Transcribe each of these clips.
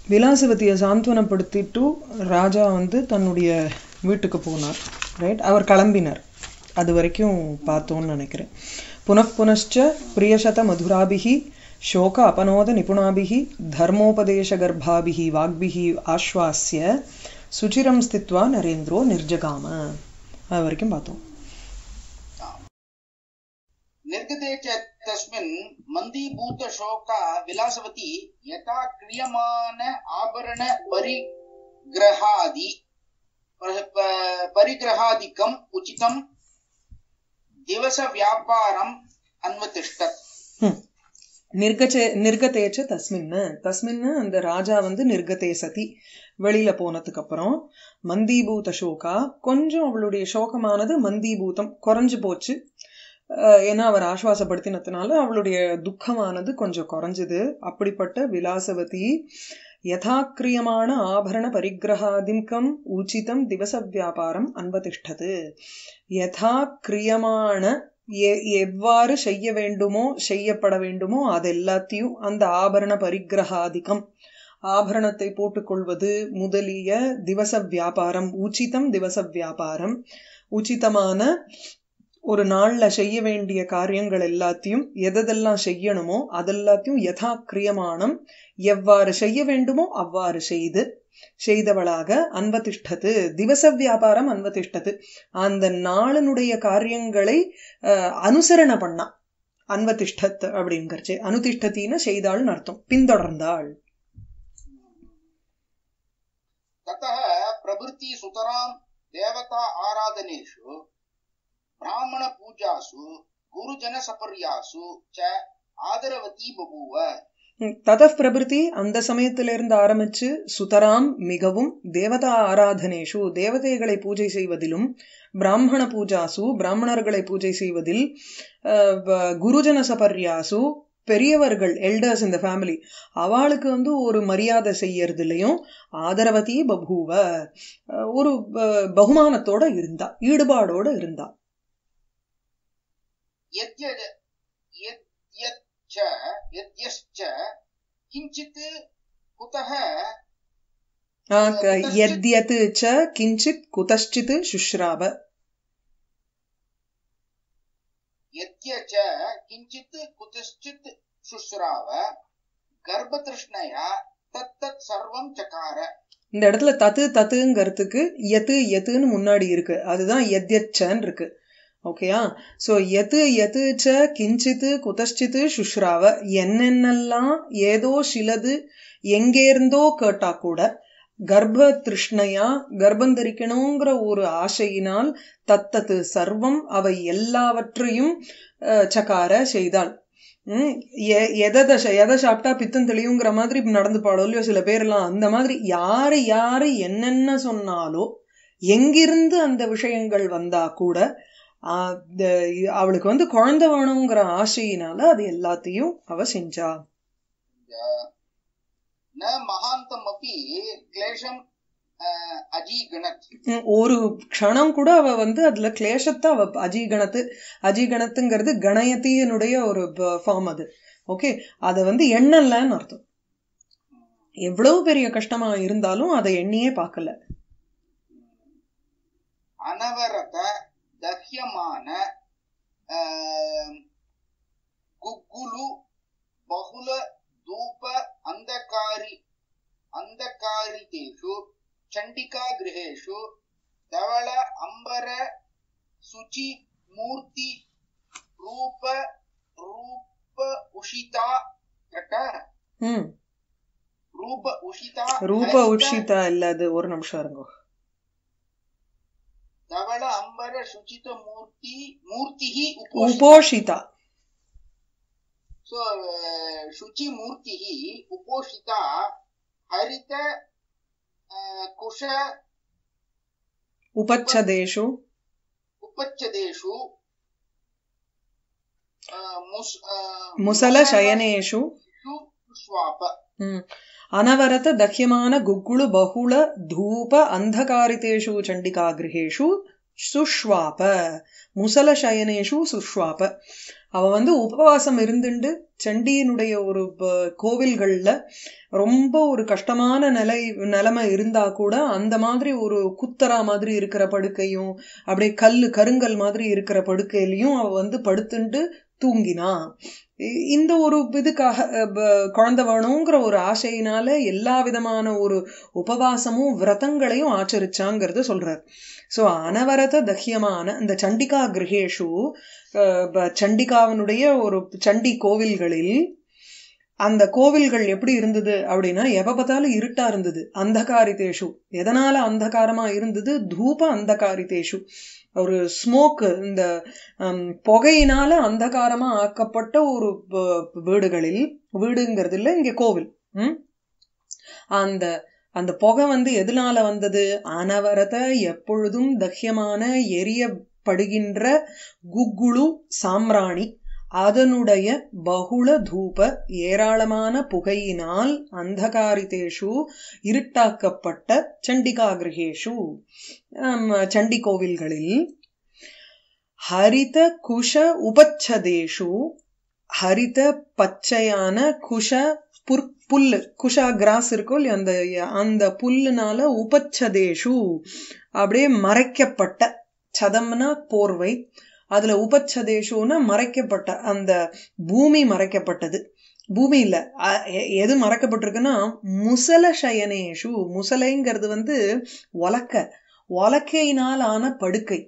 விலாசவதியை சாந்த்வனப்படுத்திட்டு ராஜா வந்து தன்னுடைய வீட்டுக்கு போனார் ரைட் அவர் கிளம்பினார் அது வரைக்கும் பார்த்தோம்னு நினைக்கிறேன் புனః புனశ్చ பிரியசத மதுராபிஹி शोक अपनोद निपुणाभिः धर्मोपदेशगर्भाभिः वाग्भिः आश्वास्य सुचिरं स्थित्वा नरेन्द्रो निर्जगाम அது வரைக்கும் பார்த்தோம் निर्गते च तस्मिन् मन्दीभूतशोका विलासवती यथा क्रियमान आभरण परिग्रहादि प- प- परिग्रहादिकम् उचितं दिवसव्यापारम् अन्वतिष्ठत् ஹம். நிர்கச்சே நிர்கதேச்ச தஸ்மின்னு தஸ்மின்னு அந்த ராஜா வந்து நிர்கதே சதி வெளியில போனதுக்கு அப்புறம் மந்தீபூத சோகா கொஞ்சம் அவளுடைய சோகமானது மந்தீபூதம் குறைஞ்சு போச்சு அஹ் ஏன்னா அவர் ஆஸ்வாசப்படுத்தினதுனால அவளுடைய துக்கமானது கொஞ்சம் குறைஞ்சது அப்படிப்பட்ட விலாசவதி யதாக்கிரியமான ஆபரண பரிகிரகாதிக்கம் உச்சிதம் திவச வியாபாரம் அன்பதிஷ்டது யதாக்கிரியமான எ- எவ்வாறு செய்ய வேண்டுமோ செய்யப்பட வேண்டுமோ அது எல்லாத்தையும் அந்த ஆபரண பரிகிரகாதிக்கம் ஆபரணத்தை போட்டுக்கொள்வது முதலிய திவச வியாபாரம் உச்சிதம் திவச வியாபாரம் உச்சிதமான ஒரு நாள்ல செய்ய வேண்டிய காரியங்கள் எல்லாத்தையும் எதெல்லாம் செய்யணுமோ அதெல்லாத்தையும் யதா கிரியமானம் எவ்வாறு செய்ய வேண்டுமோ அவ்வாறு செய்து செய்தவளாக அன்வதிஷ்டது திவச வியாபாரம் அன்வதிஷ்டது அந்த நாளினுடைய காரியங்களை அஹ், அனுசரணை பண்ணா அன்வதிஷ்டத் அப்படிங்கிறச்சு அனுதிஷ்டத்தின்னு செய்தாள்னு அர்த்தம் பின்தொடர்ந்தாள் ततः प्रभृति सुतराम् देवता आराधनेषु ब्राह्मणपूजासु गुरुजनसपर्यासु च आदरवती बभूव தத பிரபிருதி அந்த சமயத்திலிருந்து ஆரம்பிச்சு சுதராம் மிகவும் தேவதா ஆராதனேஷு தேவதைகளை பூஜை செய்வதிலும் பிராமண பூஜாசு பிராமணர்களை பூஜை செய்வதில் அஹ், வ- குருஜன சபர்யாசு பெரியவர்கள் எல்டர்ஸ் இந்த ஃபேமிலி அவளுக்கு வந்து ஒரு மரியாதை செய்யறதுலயும் ஆதரவதி பபூவ அஹ், ஒரு ப- பகுமானத்தோட இருந்தா ஈடுபாடோட இருந்தா यद्यद् यद्यच्च यद्यश्च किञ्चित् कुतः ஆஹ் க- யத்யத் ச கிஞ்சித் குதश्चित् சுஷ்ராவ यद्यच किञ्चित् कुतश्चित् शुश्राव गर्भतृष्णया तत्तत् सर्वं चकार இந்த இடத்துல தத்து தத்துங்கிறதுக்கு எத்து எத்துன்னு முன்னாடி இருக்கு அதுதான் எத்யச்சன்னு இருக்கு ஓகேயா சோ எத்து எத்து ச கிஞ்சித்து குதஷ்சித்து சுஷ்ராவ என்னென்னலாம் ஏதோ சிலது எங்கேருந்தோ கேட்டா கூட கர்ப்ப திருஷ்ணையா கர்ப்பம் தரிக்கணுங்கிற ஒரு ஆசையினால் தத்தது சர்வம் அவை எல்லாவற்றையும் அஹ், சகார செய்தாள் உம் எ- எதை ச- எதை சாப்பிட்டா பித்தம் தெளியுங்கிற மாதிரி நடந்து பாடோ இல்லையோ சில பேர்லாம் அந்த மாதிரி யாரு யாரு என்னென்ன சொன்னாலோ எங்கிருந்து அந்த விஷயங்கள் வந்தா கூட ஆஹ் the- அவளுக்கு வந்து குழந்தை வேணுங்கிற ஆசையினால அது எல்லாத்தையும் அவ செஞ்சா न महान्तमपि क्लेशम् अ, अजीगणत् உம் ஒரு க்ஷணம் கூட அவ வந்து அதுல கிளேசத்தை அவ அஜீகணத்து அஜீகணத்துங்கிறது கணயத்தினுடைய ஒரு ஃபார்ம் அது ஓகே அத வந்து எண்ணலன்னு அர்த்தம் எவ்வளவு பெரிய கஷ்டமா இருந்தாலும் அதை எண்ணியே பார்க்கல अनवरत दह्यमान अ, गुग्गुलु बहुल धूप अन्धकारि अन्धकारितेषु चण्डिकागृहेषु धवल अम्बर शुचि मूर्ति रूप रूप उषिता घट ம் रूप उषिता ரூப हरित உட்சிதா இல்ல அது ஒரு நிமிஷம் இருங்கோ धवल अम्बर शुचित मूर्ति मूर्तिः उपोषिता உபோஷிதா सो शुचि मूर्तिः उपोषिता हरित अ, कुश உபச்சதேஷு उपच्छदेषु अ, मुस अ, முசல சயனேஷு मुसलशु स्वाप ம். அனவரத தஹ்யமான குக்குளு பகுள தூப அந்தகாரிதேஷு சண்டிகாகிருஹேஷு சுஷ்வாப முசல சயனேஷு சுஷ்வாப அவ வந்து உபவாசம் இருந்துண்டு சண்டியினுடைய ஒரு ப- கோவில்கள்ல ரொம்ப ஒரு கஷ்டமான நிலை நிலைமை இருந்தா கூட அந்த மாதிரி ஒரு குத்தரா மாதிரி இருக்கிற படுக்கையும் அப்படியே கல்லு கருங்கல் மாதிரி இருக்கிற படுக்கையிலயும் அவ வந்து படுத்துண்டு தூங்கினா இ- இந்த ஒரு இதுக்காக அஹ், ப- குழந்தை வேணுங்கிற ஒரு ஆசையினால எல்லா விதமான ஒரு உபவாசமும் விரதங்களையும் ஆச்சரிச்சாங்கிறத சொல்றார் சோ அனவரத தஹ்யமான இந்த சண்டிகா கிரகேஷு அஹ், ப- சண்டிகாவினுடைய ஒரு சண்டி கோவில்களில் அந்த கோவில்கள் எப்படி இருந்தது அப்படின்னா எப்ப பார்த்தாலும் இருட்டா இருந்தது அந்தகாரிதேஷு எதனால அந்தகாரமா இருந்தது தூப அந்தகாரிதேஷு ஒரு ஸ்மோக் இந்த ஹம், புகையினால அந்தகாரமா ஆக்கப்பட்ட ஒரு ப- வீடுகளில் வீடுங்கிறது இல்ல இங்க கோவில் ம்? அந்த அந்த புகை வந்து எதனால வந்தது அனவரத எப்பொழுதும் தஹ்யமான எரியப்படுகின்ற குக்குழு சாம்ராணி அதனுடைய பகுள தூப ஏராளமான புகையினால் அந்தகாரிதேஷு இருட்டாக்கப்பட்ட சண்டிகா கிரகேஷு ஆம், சண்டி கோவில்களில் ஹரித குஷ உபச்சதேஷு ஹரித பச்சையான குஷ புற் புல்லு குஷா கிராஸ் இருக்கும் இல்லையா அந்த அந்த புல்லுனால உபச்சதேஷு அப்படியே மறைக்கப்பட்ட சதம்னா போர்வை அதுல உபச்சதேஷுன்னா மறைக்கப்பட்ட அந்த பூமி மறைக்கப்பட்டது பூமி இல்ல அ- எ- எது மறைக்கப்பட்டிருக்குன்னா முசல சயனேஷு முசலைங்கிறது வந்து ஒலக்க ஒலக்கையினால் ஆன படுக்கை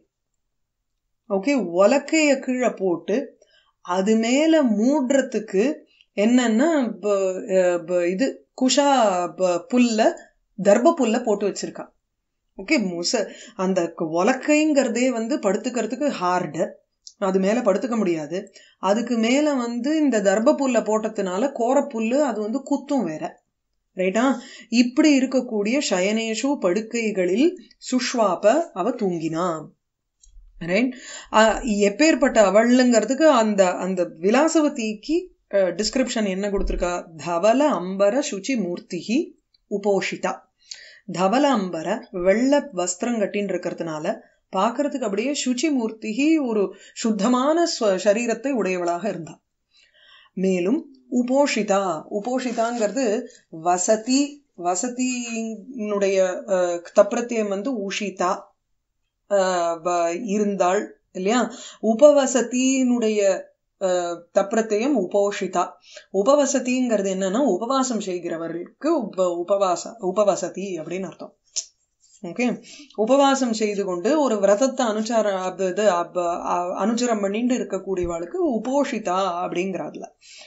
ஓகே ஒலக்கைய கீழே போட்டு அது மேல மூடுறதுக்கு என்னன்னா ப- அஹ் ப- இது குஷா ப- புல்ல தர்ப புல்ல போட்டு வச்சிருக்கா ஓகே முச அந்த உலக்கைங்கிறதே வந்து படுத்துக்கிறதுக்கு ஹார்டு அது மேல படுத்துக்க முடியாது அதுக்கு மேல வந்து இந்த தர்ப புல்ல போட்டதுனால கோரப்புல்லு அது வந்து குத்தும் வேற ரைட்டா இப்படி இருக்கக்கூடிய சயனேஷு படுக்கைகளில் சுஷ்வாப அவ தூங்கினா ரைட் எப்பேற்பட்ட அவளுங்கிறதுக்கு அந்த அந்த விலாசவதிக்கு டிஸ்கிரிப்ஷன் என்ன கொடுத்திருக்கா தவல அம்பர சுச்சி மூர்த்திகி உபோஷிதா தவல அம்பர வெள்ளை வஸ்திரம் கட்டின்னு இருக்கிறதுனால பார்க்கறதுக்கு அப்படியே சுச்சி மூர்த்திகி ஒரு சுத்தமான ஸ்வ- சரீரத்தை உடையவளாக இருந்தா மேலும் உபோஷிதா உபோஷிதாங்கிறது வசதி வசதியினுடைய அஹ், தப்பிரத்தியம் வந்து உஷிதா அஹ், ப- இருந்தாள் இல்லையா உபவசதியினுடைய அஹ், தப்பிரத்தியம் உபோஷிதா உபவசதிங்கிறது என்னன்னா உபவாசம் செய்கிறவர்களுக்கு உப உபவாச உபவசதி அப்படின்னு அர்த்தம் ஓகே உபவாசம் செய்து கொண்டு ஒரு விரதத்தை அனுச்சார அப்ப இது அப்ப அ- அனுச்சரம் பண்ணிட்டு இருக்கக்கூடியவாளுக்கு உபோஷிதா அப்படிங்கிறாதுல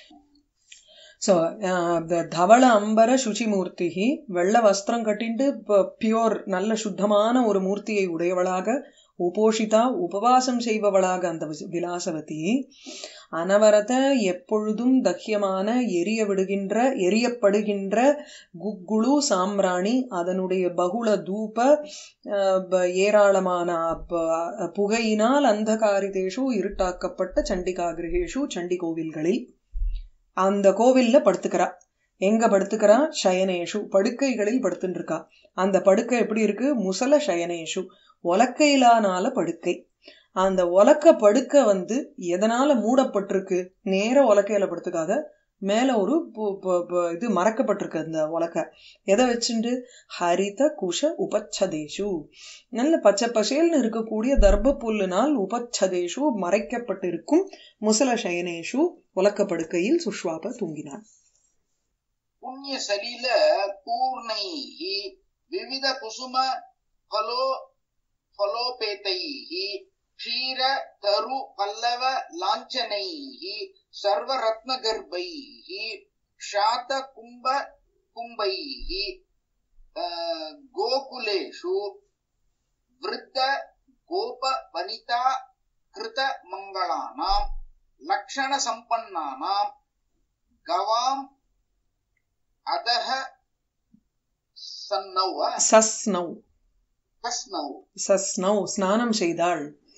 சோ தவள அம்பர சுச்சிமூர்த்தி வெள்ள வஸ்திரம் கட்டிண்டு பியோர் நல்ல சுத்தமான ஒரு மூர்த்தியை உடையவளாக உபோஷிதா உபவாசம் செய்பவளாக அந்த விஸ்- விலாசவதி அனவரத எப்பொழுதும் தக்கியமான எரிய விடுகின்ற எரியப்படுகின்ற குக்குழு சாம்ராணி அதனுடைய பகுள தூப அஹ், ப- ஏராளமான ப- புகையினால் அந்தகாரிதேஷு இருட்டாக்கப்பட்ட சண்டிகா கிரகேஷு சண்டி கோவில்களில் அந்த கோவில்ல படுத்துக்கிறா எங்க படுத்துக்கிறா சயனேஷு படுக்கைகளில் படுத்துட்டு இருக்கா அந்த படுக்கை எப்படி இருக்கு முசல சயனேஷு ஒலக்கையிலானால படுக்கை அந்த ஒலக்க படுக்கை வந்து எதனால மூடப்பட்டிருக்கு நேர ஒலக்கையில படுத்துக்காத மேல ஒரு பு- பு- பு- இது மறக்கப்பட்டிருக்கு அந்த ஒலக்க எதை வச்சுண்டு ஹரித குஷ உபச்சதேஷு நல்ல பச்சை பசேல்னு இருக்கக்கூடிய தர்ப புல்லினால் உபச்சதேஷு மறைக்கப்பட்டிருக்கும் முசல சயனேஷு உலக்கப்படுக்கையில் சுஷ்வாப தூங்கினான் पुण्य सलिल पूर्णैः विविध कुसुम फलो फलोपेतैः क्षीर तरु पल्लव लाञ्छनैः सर्वरत्नगर्भैः शात कुम्भ कुम्भैः अ, गोकुलेषु वृद्ध गोप वनिता कृत मङ्गलानां लक्षणसम्पन्नानां गवाम् अधः सन्नौ वा? சஸ்னௌ कस्नौ சஸ்னௌ ஸ்நானம் செய்தாள்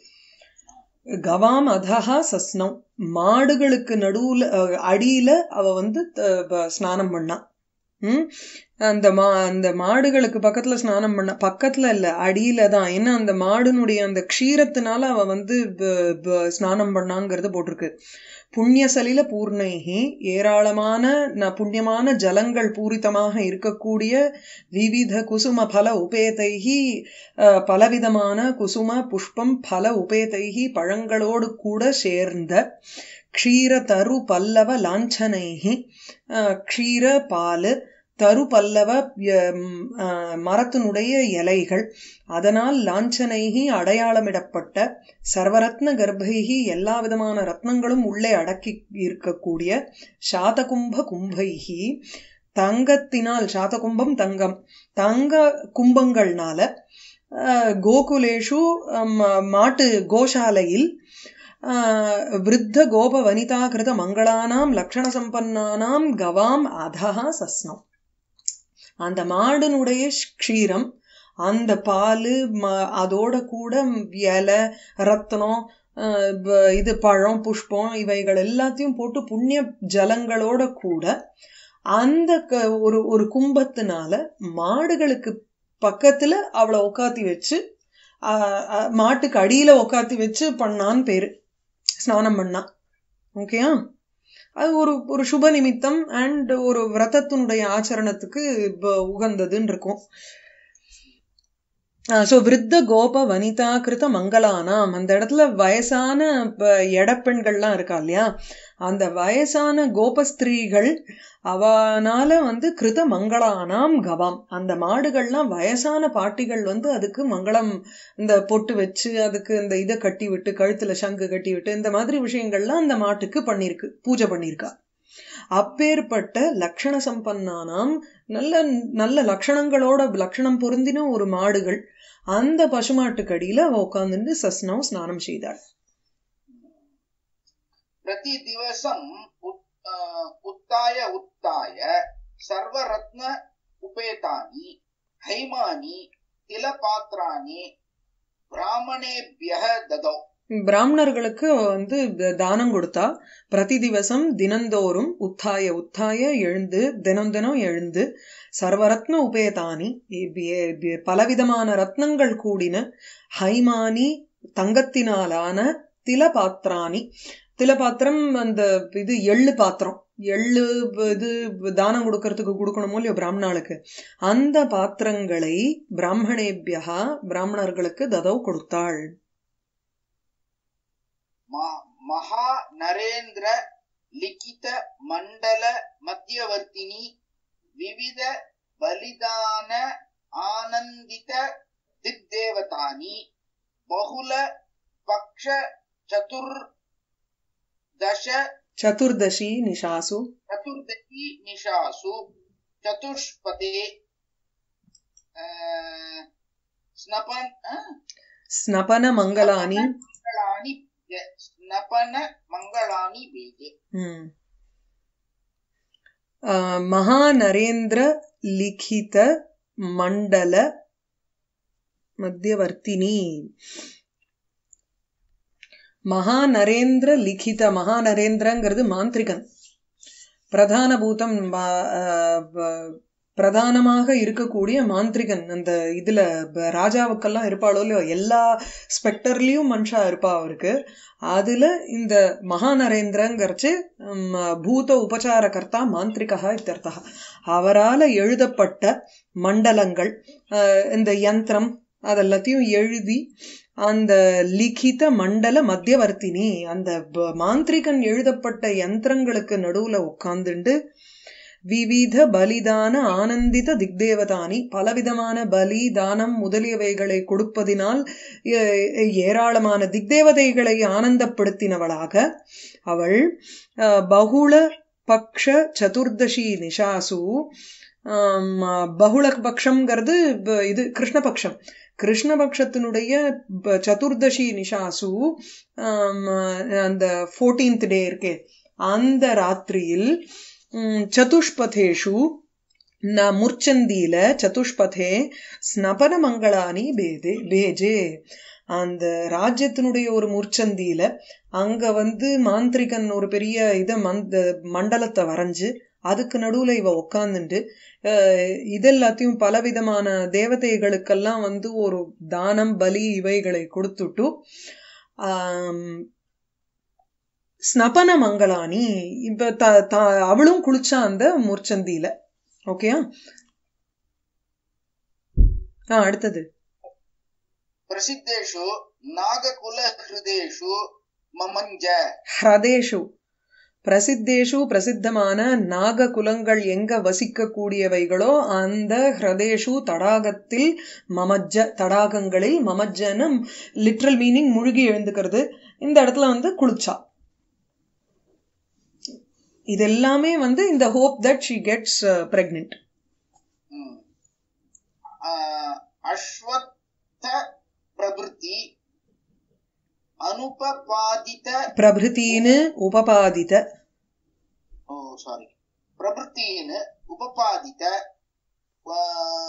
கவாம் அதஹா சஸ்னௌ மாடுகளுக்கு நடுவுல அஹ், அடியில அவ வந்து அஹ், ப- ஸ்நானம் பண்ணா ம் அந்த மா அந்த மாடுகளுக்கு பக்கத்துல ஸ்நானம் பண்ண பக்கத்துல இல்ல அடியில தான் ஏன்னா அந்த மாடுனுடைய அந்த க்ஷீரத்தினால அவ வந்து ப- ப- ஸ்நானம் பண்ணாங்கிறது போட்டிருக்கு புண்ணியசலில பூர்ணைகி ஏராளமான ந புண்ணியமான ஜலங்கள் பூரிதமாக இருக்கக்கூடிய விவித குசும பல உபேதைகி அஹ், பலவிதமான குசும புஷ்பம் பல உபேதைகி பழங்களோடு கூட சேர்ந்த க்ஷீர தரு பல்லவ லாஞ்சனைகி அஹ், க்ஷீர பாலு தரு பல்லவ ம், அஹ், மரத்தினுடைய இலைகள் அதனால் லாஞ்சனைகி அடையாளமிடப்பட்ட சர்வரத்ன கர்ப்பைகி எல்லா விதமான ரத்னங்களும் உள்ளே அடக்கி இருக்கக்கூடிய சாதகும்ப கும்பைகி தங்கத்தினால் சாதகும்பம் தங்கம் தங்க கும்பங்கள்னால அஹ், கோகுலேஷு அம், மாட்டு கோசாலையில் ஆஹ், விருத்த கோப வனிதா கிருத மங்களானாம் லக்ஷண சம்பன்னானாம் கவாம் அதஹா சஸ்னம் அந்த மாடுனுடைய க்ஷீரம் அந்த பால் அதோட கூட இலை ரத்தனம் ஆஹ் ப- இது பழம் புஷ்பம் இவைகள் எல்லாத்தையும் போட்டு புண்ணிய ஜலங்களோட கூட அந்த க- ஒரு ஒரு கும்பத்தினால மாடுகளுக்கு பக்கத்துல அவளை உக்காத்தி வச்சு ஆஹ் ஆஹ் மாட்டுக்கு அடியில உக்காத்தி வச்சு பண்ணான்னு பேரு ஸ்நானம் பண்ணா ஓகேயா அது ஒரு ஒரு சுப நிமித்தம் அண்ட் ஒரு விரதத்தினுடைய ஆச்சரணத்துக்கு இப்ப உகந்ததுன்னு இருக்கும் ஸோ விருத்த கோப வனிதா கிருத மங்களானாம் அந்த இடத்துல வயசான இப்ப எடப்பெண்கள்லாம் இருக்கா இல்லையா அந்த வயசான கோபஸ்திரீகள் அவனால வந்து கிருத மங்களானாம் கவாம் அந்த மாடுகள்லாம் வயசான பாட்டிகள் வந்து அதுக்கு மங்களம் இந்த பொட்டு வச்சு அதுக்கு இந்த இதை கட்டி விட்டு கழுத்துல சங்கு கட்டி விட்டு இந்த மாதிரி விஷயங்கள்லாம் அந்த மாட்டுக்கு பண்ணிருக்கு பூஜை பண்ணியிருக்கா அப்பேற்பட்ட லக்ஷண சம்பன்னானாம் நல்ல நல்ல லட்சணங்களோட லட்சணம் பொருந்தின ஒரு மாடுகள் அந்த பசுமாட்டுக்கு அடியில அவ உட்கார்ந்துட்டு சஸ்னம் ஸ்நானம் செய்தாள் प्रतिदिवसम् उत्- अ, उत्थाय उत्थाय सर्वरत्न उपेतानि हैमानि तिलपात्राणि ब्राह्मणेभ्यः ददौ பிராமணர்களுக்கு வந்து த- தானம் கொடுத்தா பிரதி திவசம் தினந்தோறும் உத்தாய உத்தாய எழுந்து தினம் தினம் எழுந்து சர்வரத்ன உபேதானி இ- இ- இ- பலவிதமான ரத்னங்கள் கூடின ஹைமானி தங்கத்தினாலான திலபாத்திராணி திலபாத்திரம் அந்த இது எள்ளு பாத்திரம் எள்ளு இது தானம் கொடுக்கறதுக்கு கொடுக்கணுமோ இல்லையோ பிராமணாளுக்கு அந்த பாத்திரங்களை பிராமணேபியா பிராமணர்களுக்கு ததவு கொடுத்தாள் मा- महानरेन्द्र लिखित मण्डल मध्यवर्तिनि विविध बलिदान आनन्दित दिग्देवतानि बहुल पक्ष चतुर्दश சதுர்தசி நிஷாசு चतुर्दशी निशासु चतुष्पदे अ, स्नपन अ? ஸ்னபன மங்களானி मङ्गलानि स्नपन मङ्गलानि वेदे ம். ஆ, மகாநரேந்திர லிఖித மண்டல மத்தியவர்த்தினி மகாநரேந்திர லிఖித மகாநரேந்திரங்கிறது மாந்திரிகன் பிரதான பூதம் வ- ஆ, வ- பிரதானமாக இருக்கக்கூடிய மாந்திரிகன் அந்த இதுல ப- ராஜாவுக்கெல்லாம் இருப்பாளோ இல்லையோ எல்லா ஸ்பெக்டர்லயும் மனுஷா இருப்பா அவருக்கு அதுல இந்த மகாநரேந்திரங்கிறச்சு ம், பூத உபசார கர்த்தா மாந்திரிகா இத்தர்த்தா அவரால எழுதப்பட்ட மண்டலங்கள் அஹ், இந்த யந்திரம் அதெல்லாத்தையும் எழுதி அந்த லிகித மண்டல மத்தியவர்த்தினி அந்த ப- மாந்திரிகன் எழுதப்பட்ட யந்திரங்களுக்கு நடுவுல உட்கார்ந்துண்டு விவித பலிதான ஆனந்தித திக்தேவதானி பலவிதமான பலி தானம் முதலியவைகளை கொடுப்பதினால் ஏ- ஏராளமான திக்தேவதைகளை ஆனந்தப்படுத்தினவளாக அவள் அஹ், பகுள பக்ஷ சதுர்தசி நிஷாசு ஆம், பகுள பக்ஷம்ங்கிறது ப- இது கிருஷ்ணபக்ஷம் கிருஷ்ணபக்ஷத்தினுடைய ப- சதுர்தசி நிஷாசு ஆம், அந்த ஃபோர்டீன்த் டே இருக்கே அந்த ராத்திரியில் ம், சதுஷ்பதேஷு ந முர்ச்சந்தியில சதுஷ்பதே ஸ்னபன மங்களானி பேதே பேஜே அந்த ராஜ்யத்தினுடைய ஒரு முர்ச்சந்தியில அங்க வந்து மாந்திரிகன் ஒரு பெரிய இத மந்த மண்டலத்தை வரைஞ்சு அதுக்கு நடுவுல இவ உட்காந்துட்டு இதெல்லாத்தையும் பலவிதமான தேவதைகளுக்கெல்லாம் வந்து ஒரு தானம் பலி இவைகளை கொடுத்துட்டு ஆம், ஸ்னபன மங்களானி இப்ப த த- அவளும் குளிச்சா அந்த முர்ச்சந்தியில ஓகேயா ஆ அடுத்தது प्रसिद्धेषु नागकुलहृदेषु ममञ्ज ஹ்ரதேஷு பிரசித்தேஷு பிரசித்தமான நாக குலங்கள் எங்க வசிக்கக்கூடியவைகளோ அந்த ஹ்ரதேஷு தடாகத்தில் மமஜ்ஜ தடாகங்களில் மமஜ்ஜன்னு லிட்ரல் மீனிங் முழுகி எழுந்துக்கிறது இந்த இடத்துல வந்து குளிச்சா இது எல்லாமே வந்து இந்த hope that she gets pregnant hmm. आ, अश्वत्थ प्रभृति अनुपपादित பிரபிருத்தின்னு உபபாதித ओ सॉरी प्रभृतीन् उपपादित आ,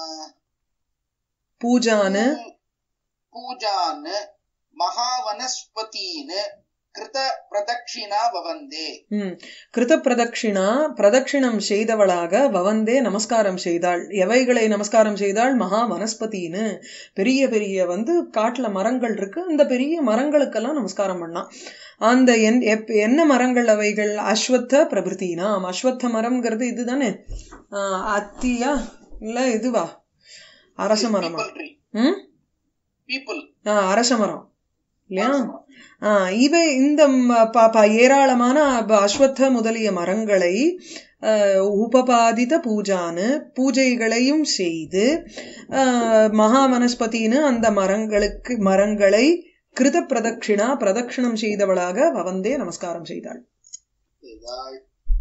பூஜான்னு पूजान् महावनस्पतीन् कृत प्रदक्षिणा भवन्ते ம் கிருத பிரதட்சிணா பிரதட்சிணம் செய்தவளாக வவந்தே நமஸ்காரம் செய்தாள் எவைகளை நமஸ்காரம் செய்தாள் மகா வனஸ்பதின்னு பெரிய பெரிய வந்து காட்டுல மரங்கள் இருக்கு அந்த பெரிய மரங்களுக்கெல்லாம் நமஸ்காரம் பண்ணான் அந்த என் எப்- என்ன மரங்கள் அவைகள் அஸ்வத்த பிரபிருத்தினாம் அஸ்வத்த மரம்ங்கிறது இதுதானே ஆஹ் அத்தியா இல்ல இதுவா அரச மரமா people tree ம் people ஆஹ் அரச மரம் இல்லையா ஆஹ் இவை இந்த ம- ப- ப- ஏராளமான ப- அஸ்வத்த முதலிய மரங்களை ஆஹ் உபபாதித பூஜான்னு பூஜைகளையும் செய்து ஆஹ் மகா வனஸ்பதின்னு அந்த மரங்களுக்கு மரங்களை கிருத பிரதட்சிணா பிரதட்சிணம் செய்தவளாக வவந்தே நமஸ்காரம் செய்தாள் செய்தாள்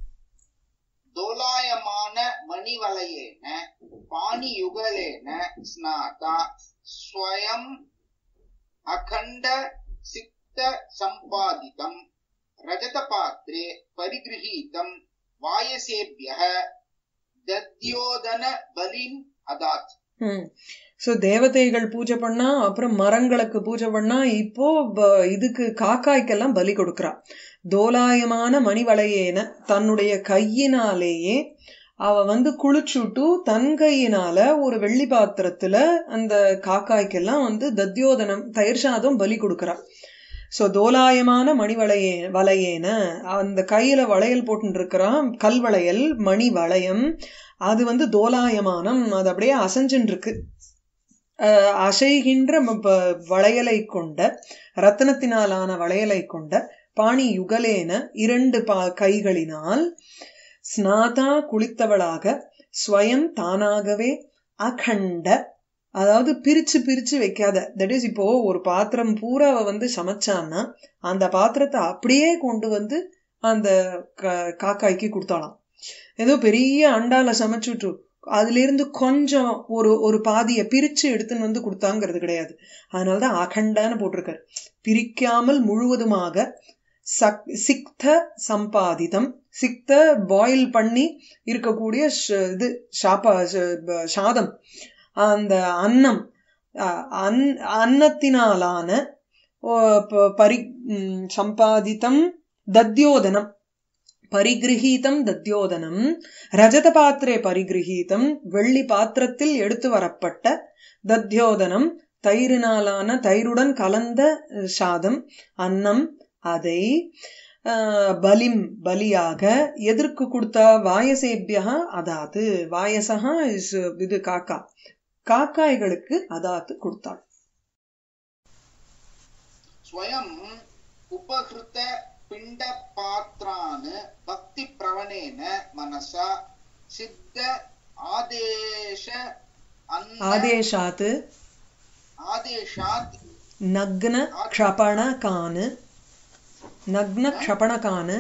दोलायमान मणिवलयेन पाणियुगलेन स्नाता स्वयम् अखण्ड सिक्त सम्पादितम् रजतपात्रे परिगृहीतम् वायसेभ्यः दद्योदन बलिम् अदात् ம் ஸோ தேவதைகள் பூஜை பண்ணா அப்புறம் மரங்களுக்கு பூஜை பண்ணா இப்போ ப- இதுக்கு காக்காய்க்கெல்லாம் பலி கொடுக்கறா தோலாயமான மணிவளையேன தன்னுடைய கையினாலேயே அவ வந்து குளிச்சுட்டு தன் கையினால ஒரு வெள்ளி பாத்திரத்துல அந்த காக்காய்க்கெல்லாம் வந்து தத்யோதனம் தயிர் சாதம் பலி கொடுக்கறா சோ தோலாயமான மணி வளையே வளையேன அந்த கையில வளையல் போட்டு இருக்கிறான் கல் வளையல் மணி வளையம் அது வந்து தோலாயமானம் அது அப்படியே அசைஞ்சுன்னு இருக்கு அஹ் அசைகின்ற ம- ப- வளையலை கொண்ட ரத்தினத்தினாலான வளையலை கொண்ட பாணி யுகலேன இரண்டு பா கைகளினால் ஸ்நாதா குளித்தவளாக ஸ்வயம் தானாகவே அகண்ட அதாவது பிரிச்சு பிரிச்சு வைக்காத தட் இஸ் இப்போ ஒரு பாத்திரம் பூரா அவ வந்து சமைச்சான்னா அந்த பாத்திரத்தை அப்படியே கொண்டு வந்து அந்த க- காக்காய்க்கு கொடுத்தாளாம் ஏதோ பெரிய அண்டால சமைச்சுட்டு அதுல இருந்து கொஞ்சம் ஒரு ஒரு பாதியை பிரிச்சு எடுத்துன்னு வந்து கொடுத்தாங்கிறது கிடையாது அதனாலதான் அகண்டான்னு போட்டிருக்காரு பிரிக்காமல் முழுவதுமாக சக் சிக்த சம்பாதிதம் சிக்த பாயில் பண்ணி இருக்கக்கூடிய ஷ- இது சாப்பா ஷ- ப- சாதம் அந்த அன்னம் அஹ், அன் அன்னத்தினாலான ஓ, ப- பரி ம், சம்பாதிதம் தத்யோதனம் பரிகிரகீதம் தத்யோதனம் ரஜத பாத்திரே பரிகிரகீதம் வெள்ளி பாத்திரத்தில் எடுத்து வரப்பட்ட தத்யோதனம் தயிரினாலான தயிருடன் கலந்த அஹ், சாதம் அன்னம் அதை ஆஹ், பலிம் பலியாக எதற்கு கொடுத்தா வாயசேபியா அதாது வாயசகா இஸ் இது காக்கா காக்காய்களுக்கு அதாத்து கொடுத்தாள் स्वयम् उपहृत पिण्डपात्रान् भक्तिप्रवणेन मनसा सिद्ध आदेश अन्न ஆதேஷாத்து आदेशात् நக்ன க்ஷபணகானு நக்ன க்ஷபணகானு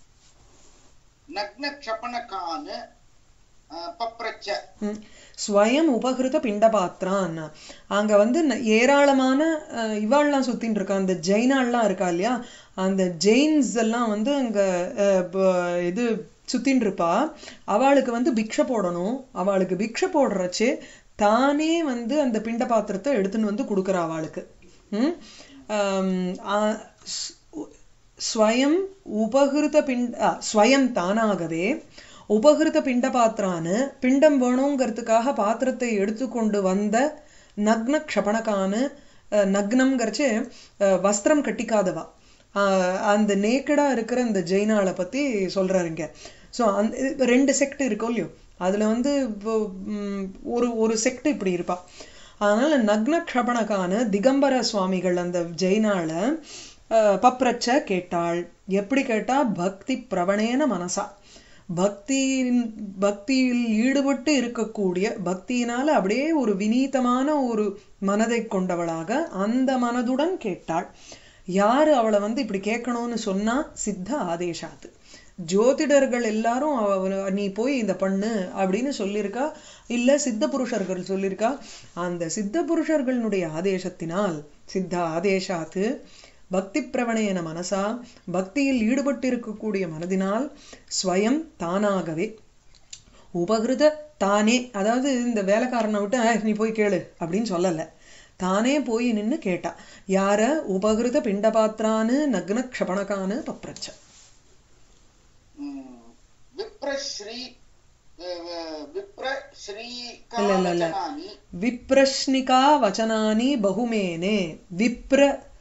नग्नक्षपणकान् अ, पप्रच्छ ம். ஸ்வயம் உபகிருத பிண்டபாத்திரான் அங்க வந்து ந- ஏராளமான அஹ், இவாள்லாம் சுத்தின்னு இருக்கா அந்த ஜெயினாள்லாம் இருக்கா இல்லையா அந்த ஜெயின்ஸ் எல்லாம் வந்து அங்க அஹ், ப- இது சுத்தின்னு இருப்பா அவளுக்கு வந்து பிக்ஷை போடணும் அவளுக்கு பிக்ஷை போடுறச்சே தானே வந்து அந்த பிண்ட பாத்திரத்தை எடுத்துன்னு வந்து கொடுக்குறா அவளுக்கு ம்? ஆம், ஆ, ஸ்- ஸ்வயம் உபகிருத பிண்ட ஆ, ஸ்வயம் தானாகவே உபகிருத பிண்ட பாத்திரான்னு பிண்டம் வேணுங்கிறதுக்காக பாத்திரத்தை எடுத்துக்கொண்டு வந்த நக்ன க்ஷபணக்கான்னு அஹ், நக்னம்ங்கிறச்சு அஹ், வஸ்திரம் கட்டிக்காதவா ஆஹ் அந்த நேக்கடா இருக்கிற இந்த ஜெயினாளை பத்தி சொல்றாரு இங்க ஸோ அந்த இது ரெண்டு செக்ட் இருக்கும் இல்லையோ அதுல வந்து இப்போ, ம், ஒரு ஒரு செக்ட் இப்படி இருப்பா அதனால நக்ன க்ஷபணக்கான திகம்பர சுவாமிகள் அந்த ஜெயினாள ஆஹ், பப்ரச்ச கேட்டாள் எப்படி கேட்டா பக்தி பிரவணேன மனசா பக்தியின் பக்தியில் ஈடுபட்டு இருக்கக்கூடிய பக்தியினால அப்படியே ஒரு வினீதமான ஒரு மனதை கொண்டவளாக அந்த மனதுடன் கேட்டாள் யாரு அவளை வந்து இப்படி கேட்கணும்னு சொன்னா சித்த ஆதேசாத்து ஜோதிடர்கள் எல்லாரும் அவ- நீ போய் இந்த பண்ணு அப்படின்னு சொல்லியிருக்கா இல்ல சித்த புருஷர்கள் சொல்லியிருக்கா அந்த சித்த புருஷர்களுடைய ஆதேசத்தினால் சித்த ஆதேசாத்து பக்தி பிரவணையன மனசா பக்தியில் ஈடுபட்டு இருக்கக்கூடிய மனதினால் ஸ்வயம் தானாகவே உபகிருத தானே அதாவது இந்த வேலைக்காரனை விட்டு "ஏய், நீ போய் கேளு அப்படின்னு சொல்லல தானே போய் நின்னு கேட்டா யார உபகிருத பிண்டபாத்திரான்னு நக்ன க்ஷபணக்கான்னு பப்ரச்ச ம், விப்ரஸ்ரீ அஹ், அஹ், விப்ரஸ்ரீ இல்ல, இல்ல, இல்ல. காவச்சனானி விப்ரஷ்னிகா வச்சனானி பகுமேனே விப்ர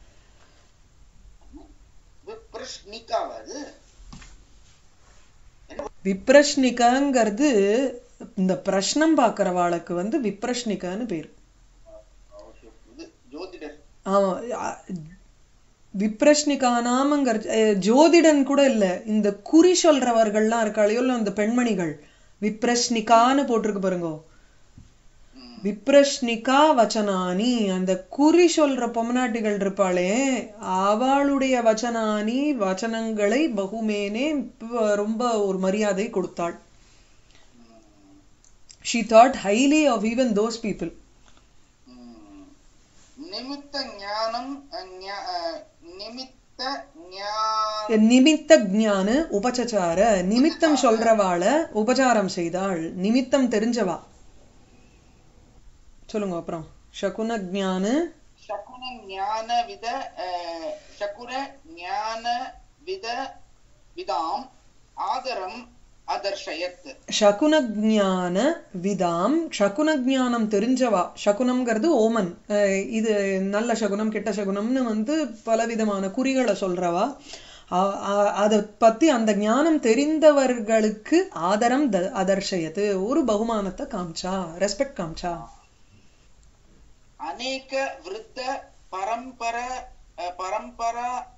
விப்ரஸ்னிகாவது விப்ரஷ்னிகாங்கிறது இந்த பிரஷ்னம் பார்க்கறவாளுக்கு வந்து விப்ரஷ்னிகான்னு பேரு இது ஜோதிடர் ஆமா அ- விப்ரஷ்னிகானாமங்கிற அஹ், ஜோதிடன் கூட இல்ல இந்த குறி சொல்றவர்கள்லாம் இருக்காளையோ இல்ல அந்த பெண்மணிகள் விப்ரஷ்னிகான்னு போட்டிருக்கு பாருங்க ம், விப்ரஷ்னிகா வச்சனானி அந்த குறி சொல்ற பொம்மநாட்டிகள் இருப்பாளே அவளுடைய வச்சனானி வச்சனங்களை பகுமேனே ப- ரொம்ப ஒரு மரியாதை கொடுத்தாள் she thought highly of even those people ம். நிமித்த ஞானம் அஹ், ஞா- அஹ், நிமித்த ஞான நிமித்த ஞான உபசச்சார நிமித்தம் சொல்றவாள உபசாரம் செய்தாள் நிமித்தம் தெரிஞ்சவா சொல்லுங்க அப்புறம் சகுன ஞான சகுன ஞான வித அஹ், சகுன ஞான வித விதாம் ஆதரம் அதர்ஷயத் சகுன ஞான விதாம் சகுன ஞானம் தெரிஞ்சவா சகுனம்ங்கிறது ஓமன் அஹ் இது நல்ல சகுனம் கெட்ட சகுனம்னு வந்து பலவிதமான குறிகளை சொல்றவா அ- அ- அதை பத்தி அந்த ஞானம் தெரிந்தவர்களுக்கு ஆதரம் த- அதர்ஷயத்து ஒரு பகுமானத்தை காமிச்சா ரெஸ்பெக்ட் காமிச்சா அநேக விருத்த பரம்பர அஹ், பரம்பர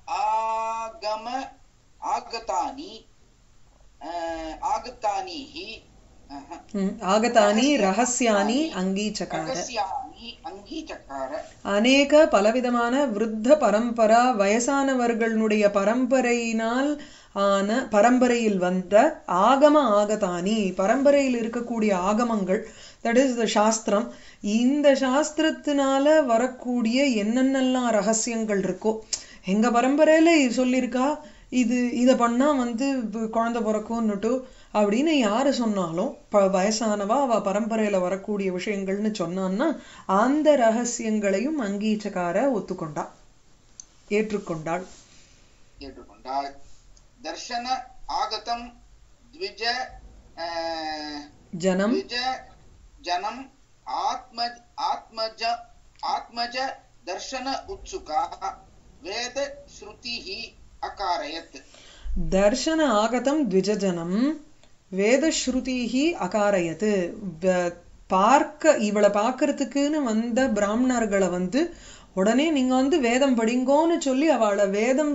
ஆகம ஆகதானி அஹ், ஆகதானிஹி அஹ், ம், ஆகதானி ரகசியானி அங்கீச்சகார ரகசியானி அங்கீச்சக்கார அநேக பலவிதமான விருத்த பரம்பரா வயசானவர்களுடைய பரம்பரையினால் ஆன பரம்பரையில் வந்த ஆகம ஆகதானி பரம்பரையில் இருக்கக்கூடிய ஆகமங்கள் தட் இஸ் த சாஸ்திரம் இந்த சாஸ்திரத்தினால வரக்கூடிய என்னென்னலாம் ரகசியங்கள் இருக்கோ எங்க பரம்பரையில இது சொல்லியிருக்கா இது இத பண்ணா வந்து இப்ப குழந்தை பிறக்கும்னுட்டு அப்படின்னு யாரு சொன்னாலும் ப- வயசானவா அவ பரம்பரையில வரக்கூடிய விஷயங்கள்னு சொன்னான்னா அந்த ரகசியங்களையும் அங்கீச்சக்கார ஒத்துக்கொண்டா ஏற்றுக்கொண்டாள் ஏற்றுக்கொண்டாள் தர்ஷன ஆகதம் த்விஜ அஹ், ஜனம் த்விஜ ஜனம் ஆத்ம ஆத்மஜ ஆத்மஜ தர்ஷன உத்சுகா வேத ஸ்ருதிஹி அகாரயத் தர்ஷன ஆகதம் த்விஜஜனம் வேதஸ்ருதிஹி அகாரயத்து வ- பார்க்க இவளை பார்க்கறதுக்குன்னு வந்த பிராமணர்களை வந்து உடனே நீங்க வந்து வேதம் படிங்கோன்னு சொல்லி அவளை வேதம்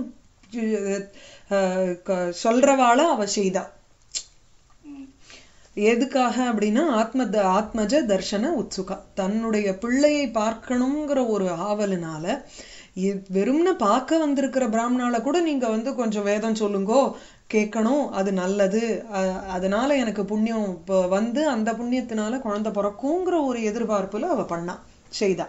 அஹ், க- சொல்றவாள அவ செய்தா ம், எதுக்காக அப்படின்னா ஆத்ம த- ஆத்மஜ தர்ஷன உத்சுகா தன்னுடைய பிள்ளையை பார்க்கணுங்கிற ஒரு ஆவலுனால இ- வெறும்னு பார்க்க வந்திருக்கிற பிராமணால கூட நீங்க வந்து கொஞ்சம் வேதம் சொல்லுங்கோ கேட்கணும் அது நல்லது அ- அதனால எனக்கு புண்ணியம் இப்ப வந்து அந்த புண்ணியத்தினால குழந்தை பிறக்குங்கிற ஒரு எதிர்பார்ப்புல அவ பண்ணா செய்தா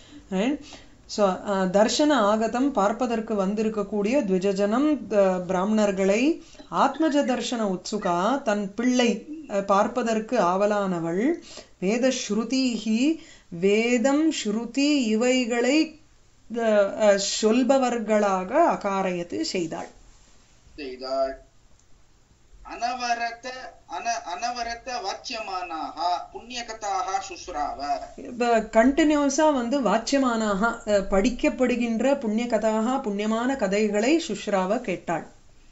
ஸோ தர்ஷன ஆகதம் பார்ப்பதற்கு வந்திருக்கக்கூடிய த்விஜஜனம் த- பிராமணர்களை ஆத்மஜ தர்ஷன உத்சுகா தன் பிள்ளை அஹ், பார்ப்பதற்கு ஆவலானவள் வேத ஸ்ருதிஹி வேதம் ஸ்ருதி இவைகளை அஹ், அஹ், சொல்பவர்களாக அகாரயத்து செய்தாள் செய்தாள் अनवरत अन अनवरत वाच्यमानाः पुण्यकथाः शुश्राव இப்போ கண்டினியூஸா வந்து வாச்சியமானாக அஹ், படிக்கப்படுகின்ற புண்ணிய கதாக புண்ணியமான கதைகளை சுஷ்ராவ கேட்டாள்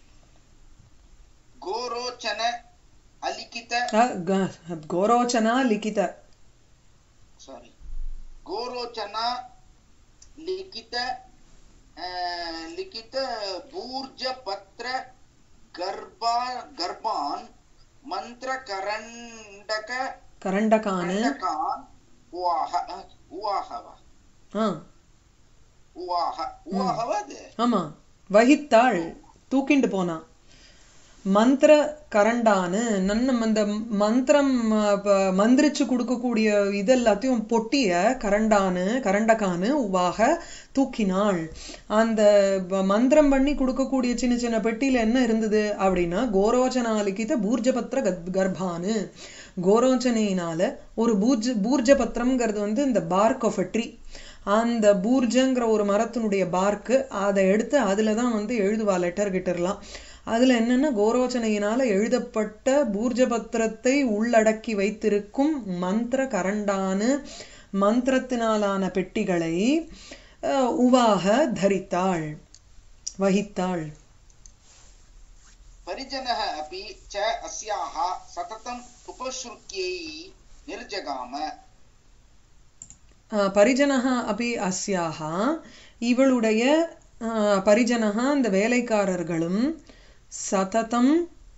गोरोचन अलिखित அஹ், க- கோரோச்சனா லிகித ಸಾರಿ ಗೋರೋಚನ ಲಿಖಿತ ಆ, ಲಿಖಿತ ಭೂರ್ಜ ಪತ್ರ ಗರ್ಭ ಗರ್ಭಾನ್ ಮಂತ್ರ ಕರಂಡಕ கரண்டகானு ಕಂಡಕಾನ್ ಉವಾಹ ಉವಾಹವ ஆ ಉವಾಹ ಉವಾಹವ ಅದು ஆமா வகித்தாள் தூக்கிண்டு போனான் மந்திர கரண்டான்னு நன்ன அந்த மந்திரம் அஹ், ப- மந்திரிச்சு கொடுக்கக்கூடிய இது எல்லாத்தையும் பொட்டிய கரண்டானு கரண்டகானு உவாக தூக்கினாள் அந்த ப- மந்திரம் பண்ணி கொடுக்கக்கூடிய சின்ன சின்ன பெட்டியில என்ன இருந்தது அப்படின்னா கோரோச்சனாலிக்கித பூர்ஜபத்திர கத் கர்ப்பானு கோரோச்சனையினால ஒரு பூர்ஜ பூர்ஜ பத்திரம்ங்கிறது வந்து இந்த பார்க் ஆஃப் அ ட்ரீ அந்த பூர்ஜங்கிற ஒரு மரத்தினுடைய பார்க்கு அதை எடுத்து அதுல தான் வந்து எழுதுவா லெட்டர் கிட்டர்லாம் அதுல என்னன்னா கோரோச்சனையினால எழுதப்பட்ட பூர்ஜ பத்திரத்தை உள்ளடக்கி வைத்திருக்கும் மந்திர கரண்டானு மந்திரத்தினாலான பெட்டிகளை அஹ், உவாக தரித்தாள் வகித்தாள் परिजनः अपि च अस्याः सततम् उपश्रुत्यै निर्जगाम அஹ், பரிஜனः அப்படி அஸ்யாः இவளுடைய அஹ், பரிஜனः அந்த வேலைக்காரர்களும் சததம்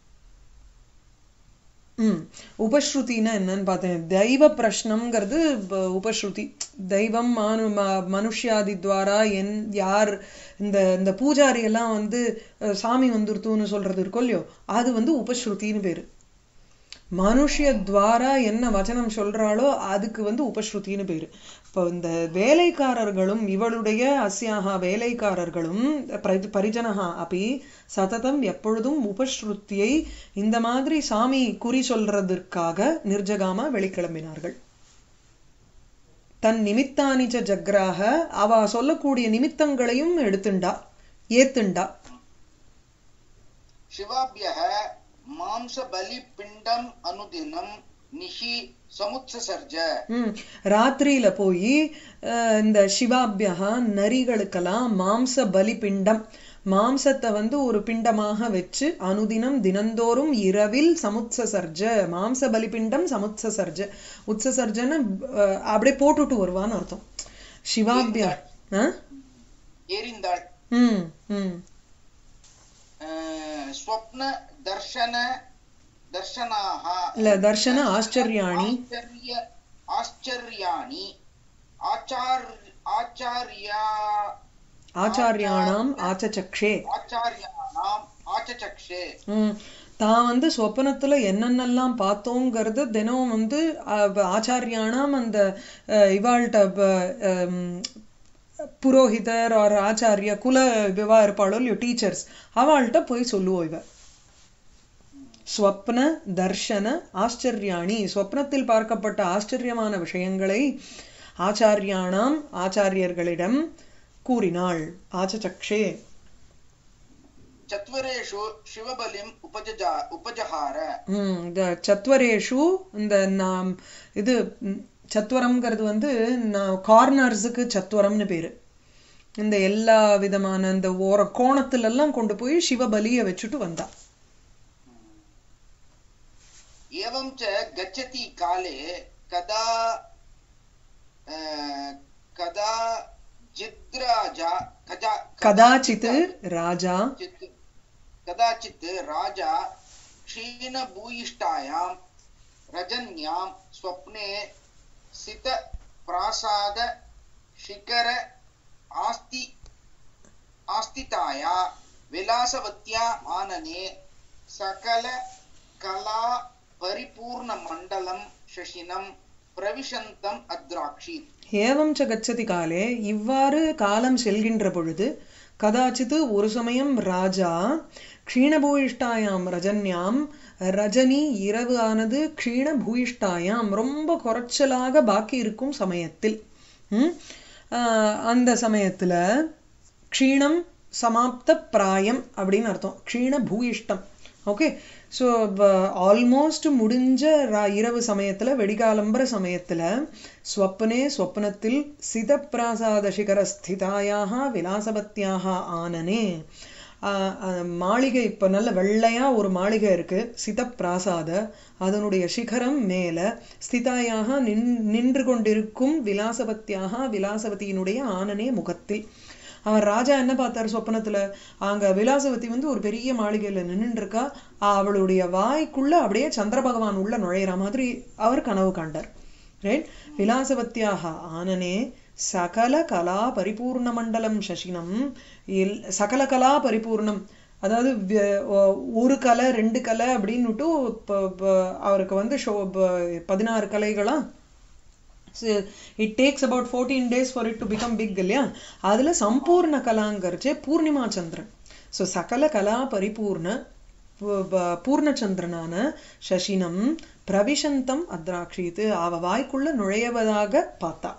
ம் உபஸ்ருதினா என்னன்னு பார்த்தேன் தெய்வ பிரஷ்னம்ங்கிறது ப- உபஸ்ருதி தெய்வம் மானு ம- மனுஷ்யாதி துவாரா என் யார் இந்த இந்த பூஜாரி எல்லாம் வந்து அஹ், சாமி வந்துருத்துன்னு சொல்றது இருக்கோ இல்லையோ அது வந்து உபஸ்ருதின்னு பேரு மனுஷ்ய துவாரா என்ன வச்சனம் சொல்றாளோ அதுக்கு வந்து உபஸ்ருதின்னு பேரு இப்போ இந்த வேலைக்காரர்களும் இவளுடைய அஸ்யாகா வேலைக்காரர்களும் பரி- பரிஜனஹா அப்படி சததம் எப்பொழுதும் உபஸ்ருத்தியை இந்த மாதிரி சாமி குறி சொல்றதற்காக நிர்ஜகாமா வெளிக்கிளம்பினார்கள் தன் நிமித்தானிச்ச ஜக்ராக அவ சொல்லக்கூடிய நிமித்தங்களையும் எடுத்துண்டா ஏத்துண்டா शिवाभ्यः मांसबलिपिण्डम् अनुदिनं निशि समुत्ससर्ज ம் ராத்திரியில போய் இந்த சிவாபியா நரிகளுக்கெல்லாம் மாம்ச பலிபிண்டம் மாம்சத்தை வந்து ஒரு பிண்டமாக வச்சு அனுதினம் தினந்தோறும் இரவில் சமுத்சசர்ஜ மாம்ச பலிபிண்டம் சமுத்சசர்ஜ உத்சசர்ஜன்னு அஹ், அப்படியே போட்டுட்டு வருவான்னு அர்த்தம் சிவாபியா ஆ? एरिन्दाळ् ம் ம் स्वप्न दर्शन दर्शनाः இல்ல தர்ஷன ஆச்சரியாணி आश्चर्य आश्चर्याणि आचार आचार्या ஆச்சாரியாணாம் ஆச்சச்சக்ஷே ஆச்சாரியானாம் ஆச்சச்சக்ஷே ம் தான் வந்து சொப்பனத்துல என்னென்னலாம் பார்த்தோங்கிறது தினம் வந்து அஹ், ஆச்சாரியானாம் அந்த அஹ், இவாள்கிட்ட ப- ஹம், புரோஹிதர் ஒரு ஆச்சாரிய குல இதுவா இருப்பாளோ இல்லையோ டீச்சர்ஸ் அவள்கிட்ட போய் சொல்லுவோம் இவ ஸ்வப்ன தர்ஷன ஆச்சரியாணி ஸ்வப்னத்தில் பார்க்கப்பட்ட ஆச்சரியமான விஷயங்களை ஆச்சாரியானாம் ஆச்சாரியர்களிடம் கூறினாள் ஆச்சச்சக்ஷே சத்வரேஷு சிவபலிம் உபஜஜா உபஜஹார ம், இந்த சத்வரேஷு இந்த நாம் இது ம், சத்வரம்ங்கிறது வந்து கார்னர்ஸுக்கு சத்வரம்னு பேரு இந்த எல்லா விதமான இந்த ஓர கோணத்துல எல்லாம் கொண்டு போய் சிவபலியை வச்சுட்டு வந்தா एवं च गच्छति काले कदा अ, कदा जिद्राजा कदा கதாச்சித் ராஜா चित् कदाचित् राजा क्षीणभूयिष्ठायां रजन्यां स्वप्ने सितप्रासाद शिखर आस्ति आस्थिताया विलासवत्या आनने सकल कला परिपूर्णमण्डलं शशिनं प्रविशन्तम् अद्राक्षीत् ஏவம் ச கச்சதி காலே இவ்வாறு காலம் செல்கின்ற பொழுது கதாச்சித் ஒரு சமயம் ராஜா க்ஷீணபூயிஷ்டாயாம் ரஜன்யாம் ரஜனி இரவு ஆனது க்ஷீணபூயிஷ்டாயாம் ரொம்ப குறைச்சலாக பாக்கி இருக்கும் சமயத்தில் ம்? ஆஹ் அந்த சமயத்துல க்ஷீணம் சமாப்த பிராயம் அப்படின்னு அர்த்தம் க்ஷீண பூயிஷ்டம் ஓகே ஸோ ஆல்மோஸ்ட் முடிஞ்ச ரா- இரவு சமயத்துல வெடிகாலம்பர சமயத்துல ஸ்வப்னே ஸ்வப்னத்தில் சிதப்பிராசாத சிகர ஸ்திதாயாக விலாசபத்தியாக ஆனனே ஆஹ் ஆஹ் மாளிகை இப்ப நல்ல வெள்ளையா ஒரு மாளிகை இருக்கு சிதப்பிராசாத அதனுடைய சிகரம் மேல ஸ்திதாயாக நின் நின்று கொண்டிருக்கும் விலாசபத்தியாக விலாசவதியினுடைய ஆனனே முகத்தில் அவர் ராஜா என்ன பார்த்தார் சொப்பனத்துல அங்க விலாசவதி வந்து ஒரு பெரிய மாளிகையில நின்னுட்டு இருக்கா அவளுடைய வாய்க்குள்ள அப்படியே சந்திர பகவான் உள்ள நுழையிற மாதிரி அவர் கனவு காண்டார் ரைட் விலாசவத்தியாக ஆனனே சகல கலா பரிபூர்ண மண்டலம் சசினம் இல் சகல கலா பரிபூர்ணம் அதாவது வி- ஒ- ஒரு கலை ரெண்டு கலை அப்படின்னுட்டு ப- ப- அவருக்கு வந்து ஷோ ப- பதினாறு கலைகளா it takes about fourteen days for it to become big இல்லையா அதுல சம்பூர்ண கலாங்கிறச்சே பூர்ணிமா சந்திரன் ஸோ சகல கலா பரிபூர்ண ப- ப- பூர்ணச்சந்திரனான சசினம் பிரவிசந்தம் அத்ராட்சித்து அவ வாய்க்குள்ள நுழையவதாக பார்த்தா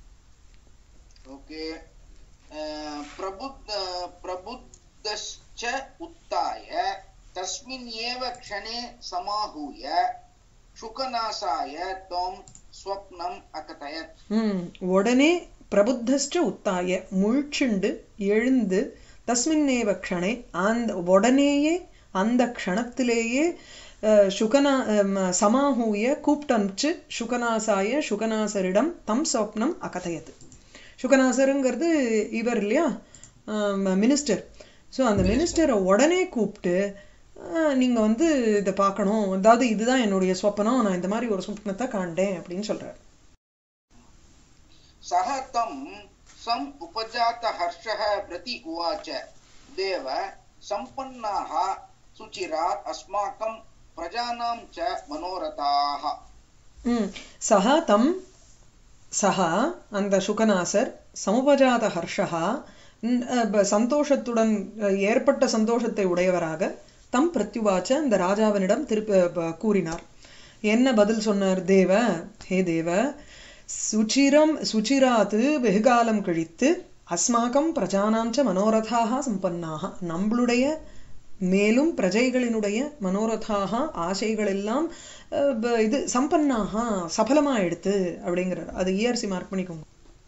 ओके प्रबुद्ध प्रबुद्धश्च उत्थाय तस्मिन् एव क्षणे समाहूय शुकनासाय त्वं स्वप्नम् अकथयत् ம் உடனே பிரபுத்தஸ்ட உத்தாய முழிச்சுண்டு எழுந்து தஸ்மின்னேவ க்ஷணே அந்த உடனேயே அந்த க்ஷணத்திலேயே அஹ், சுகனா அம், சமாஹூய கூப்பிட்டனுச்சு சுகநாசாய சுகநாசரிடம் தம் சொப்னம் அகதயது சுகநாசருங்கிறது இவர் இல்லையா மினிஸ்டர் ஸோ அந்த மினிஸ்டரை உடனே கூப்பிட்டு அஹ், நீங்க வந்து இதை பார்க்கணும் அதாவது இதுதான் என்னுடைய சொப்பனம் நான் இந்த மாதிரி ஒரு சொப்னத்தை காண்டேன் அப்படின்னு சொல்றாரு सः तं सम् उपजातहर्षः प्रति उवाच देव सम्पन्नाः सुचिरात् अस्माकं प्रजानां च मनोरथाः ம் சஹா தம் சஹா அந்த சுகநாசர் சமுபஜாத ஹர்ஷா ம், அஹ், ப- சந்தோஷத்துடன் அஹ், ஏற்பட்ட சந்தோஷத்தை உடையவராக தம் பிரத்யுவாச்ச அந்த ராஜாவினிடம் திருப்பி ப- கூறினார் என்ன பதில் சொன்னார் தேவ ஹே தேவ சுச்சிரம் சுச்சிராத்து வெகுகாலம் கழித்து அஸ்மாக்கம் பிரஜானாம் ச மனோரதாக சம்பன்னாக நம்மளுடைய மேலும் பிரஜைகளினுடைய மனோரதாக ஆசைகள் எல்லாம் அஹ், ப- இது சம்பன்னாக சபலமா எடுத்து அப்படிங்கிறார் அது இஆர்சி மார்க் பண்ணிக்கோங்க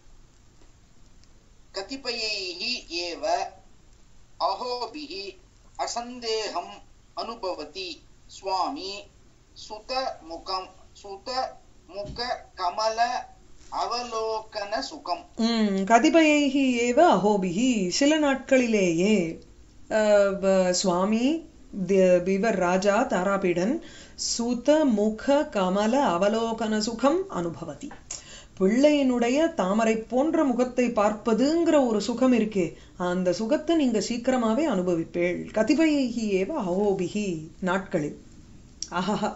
कतिपयैः एव अहोभिः असन्देहम् अनुभवति स्वामी सुतमुखं सुतमुखकमल अवलोकनसुखम् ம் கதிபயைஹி ஏவ அஹோபிஹி சில நாட்களிலேயே அஹ், வ- சுவாமி தி- இவர் ராஜா தாராபீடன் சுத முக கமல அவலோகன சுகம் அனுபவதி பிள்ளையினுடைய தாமரை போன்ற முகத்தை பார்ப்பதுங்கிற ஒரு சுகம் இருக்கே அந்த சுகத்தை நீங்க சீக்கிரமாவே அனுபவிப்பேள் கதிபயைஹி ஏவ அஹோபிஹி நாட்களில் ஆஹா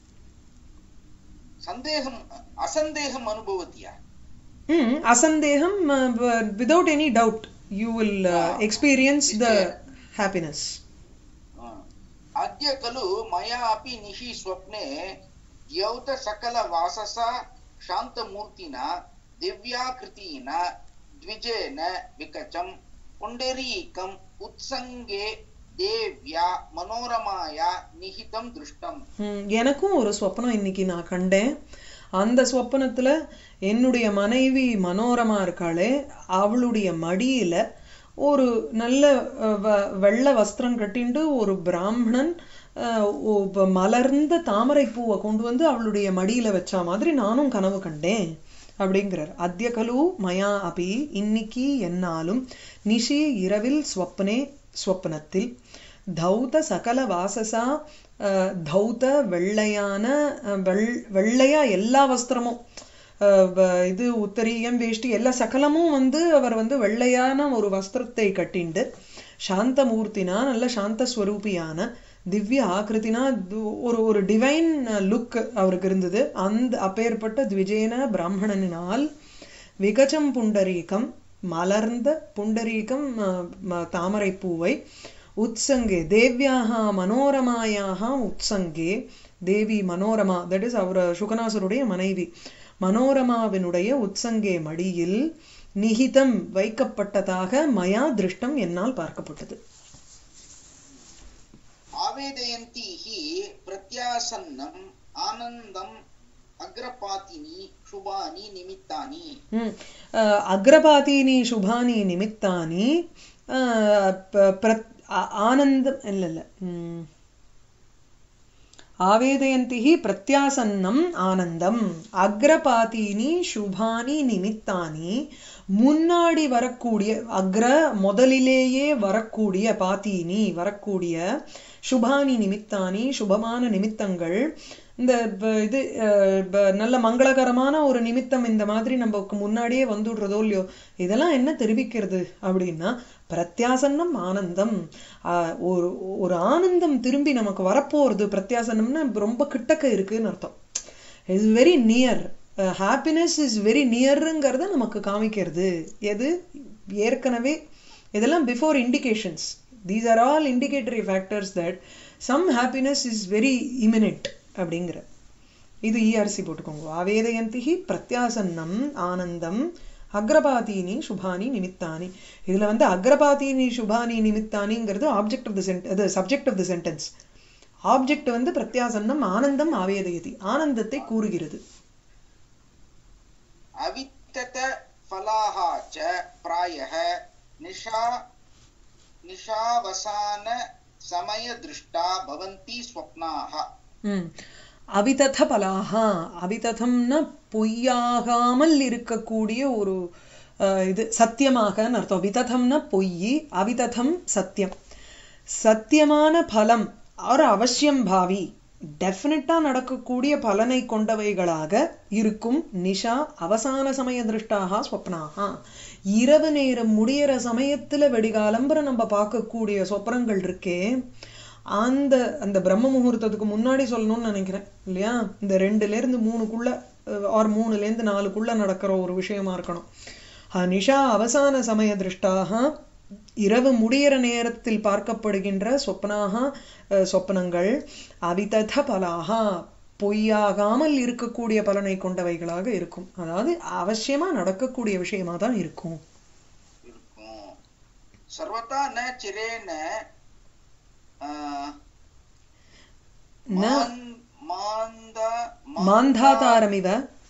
सन्देहम् असन्देहम् अनुभवति या ம் அசந்தேகம் without any doubt you will experience the happiness अद्य खलु मया अपि निशि स्वप्ने द्यौतसकलवाससा शान्तमूर्तिना दिव्याकृतिना द्विजेन विकचं पुण्डरीकम् उत्सङ्गे देव्या मनोरमाया निहितं दृष्टम् ம், எனக்கும் ஒரு சொப்பனம் இன்னைக்கு நான் கண்டேன் அந்த சொப்பனத்துல என்னுடைய மனைவி மனோரமா இருக்காளே அவளுடைய மடியில ஒரு நல்ல அஹ், வ- வெள்ளை வஸ்திரம் கட்டிண்டு ஒரு பிராமணன் அஹ், ஒ- ப- மலர்ந்த தாமரை பூவை கொண்டு வந்து அவளுடைய மடியில வச்ச மாதிரி நானும் கனவு கண்டேன் அப்படிங்கிறார் அத்ய கலு மயா அபி இன்னைக்கு என்னாலும் நிஷி இரவில் ஸ்வப்னே ஸ்வப்னத்தில் தௌத சகல வாசசா அஹ், தௌத வெள்ளையான அஹ், வெள் வெள்ளையா எல்லா வஸ்திரமும் அஹ், வ- இது உத்தரீயம் வேஷ்டி எல்லா சகலமும் வந்து அவர் வந்து வெள்ளையான ஒரு வஸ்திரத்தை கட்டிண்டு சாந்தமூர்த்தினா நல்ல சாந்த ஸ்வரூபியான திவ்ய ஆக்கிருத்தினா து- ஒரு ஒரு டிவைன் லுக் அவருக்கு இருந்தது அந்த அப்பேற்பட்ட த்விஜேன பிராமணனினால் விகஜம் புண்டரீகம் மலர்ந்த புண்டரீகம் அஹ், ம- தாமரைப் பூவை உத்சங்கே தேவ்யாக மனோரமாயாக உத்சங்கே தேவி மனோரமா தட் இஸ் அவர் சுகநாசருடைய மனைவி மனோரமாவினுடைய உத்சங்கே மடியில் நிகிதம் வைக்கப்பட்டதாக மயா திருஷ்டம் என்னால் பார்க்கப்பட்டது आवेदयन्ती हि प्रत्यासन्नम् आनन्दम् अग्रपातिनि शुभानि निमित्तानि ம். அஹ், அக்ரபாதீனி சுபானி நிமித்தானி அஹ், ப- பிரத்- ஆ- ஆனந்தம் இல்ல இல்ல ம். ஆவேதயந்தி பிரத்யாசன்னம் ஆனந்தம் அக்ரபாதீனி சுபானி நிமித்தானி முன்னாடி வரக்கூடிய அக்ர முதலிலேயே வரக்கூடிய பாத்தீனி வரக்கூடிய சுபானி நிமித்தானி சுபமான நிமித்தங்கள் இந்த ப- இது அஹ், ப- நல்ல மங்களகரமான ஒரு நிமித்தம் இந்த மாதிரி நமக்கு முன்னாடியே வந்துடுறதோ இல்லையோ இதெல்லாம் என்ன தெரிவிக்கிறது அப்படின்னா பிரத்யாசன்னம் ஆனந்தம் ஆஹ், ஒரு ஒரு ஆனந்தம் திரும்பி நமக்கு வரப்போறது பிரத்யாசன்னம்னா ரொம்ப கிட்டக்க இருக்குன்னு அர்த்தம் is very near happiness is very நியருங்கிறத நமக்கு காமிக்கிறது எது ஏற்கனவே இதெல்லாம் before indications these are all indicatory factors that some happiness is very imminent அப்படிங்கிற இது இஆர்சி போட்டுக்கோங்க ஆவேதயந்தி பிரத்யாசன்னம் ஆனந்தம் அக்ரபாதீனி சுபானி நிமித்தானி இதுல வந்து அக்ரபாதீனி சுபானி நிமித்தானிங்கிறது ஆப்ஜெக்ட் ஆஃப் த சென்ட் அது subject of the sentence object வந்து பிரத்யாசன்னம் ஆனந்தம் ஆவேதயதி ஆனந்தத்தை கூறுகிறது अवित्तत फलाः च प्रायः निशा निशावसान समयदृष्टा भवन्ति स्वप्नाः ம் அவிதத பலாகா அவிததம்னா பொய்யாகாமல் இருக்கக்கூடிய ஒரு அஹ், இது சத்தியமாகன்னு அர்த்தம் விததம்னா பொய் அவிததம் சத்தியம் சத்தியமான பலம் ஒரு அவசியம் பாவி டெஃபினட்டா நடக்கக்கூடிய பலனை கொண்டவைகளாக இருக்கும் நிஷா அவசான சமய திருஷ்டாக ஸ்வப்னாக இரவு நேரம் முடியிற சமயத்துல வெடிகாலம்பர நம்ம பார்க்கக்கூடிய சொப்னங்கள் இருக்கே அந்த அந்த பிரம்ம முகூர்த்தத்துக்கு முன்னாடி சொல்லணும்னு நினைக்கிறேன் இல்லையா இந்த ரெண்டுல இருந்து மூணுக்குள்ள ஆர் மூணுல இருந்து நாலுக்குள்ள நடக்கிற ஒரு விஷயமா இருக்கணும் அஹ் நிஷா அவசான சமய திருஷ்டாக இரவு முடியிற நேரத்தில் பார்க்கப்படுகின்ற சொப்னாக அஹ், சொப்பனங்கள் அவிதத பலாகா பொய்யாகாமல் இருக்கக்கூடிய பலனை கொண்டவைகளாக இருக்கும் அதாவது அவசியமா நடக்கக்கூடிய விஷயமா தான் இருக்கும் இருக்கும் சர்வதா ந சிரேன ஆ, ந மாந்- மாந்தா மாந்தாதாரமிவ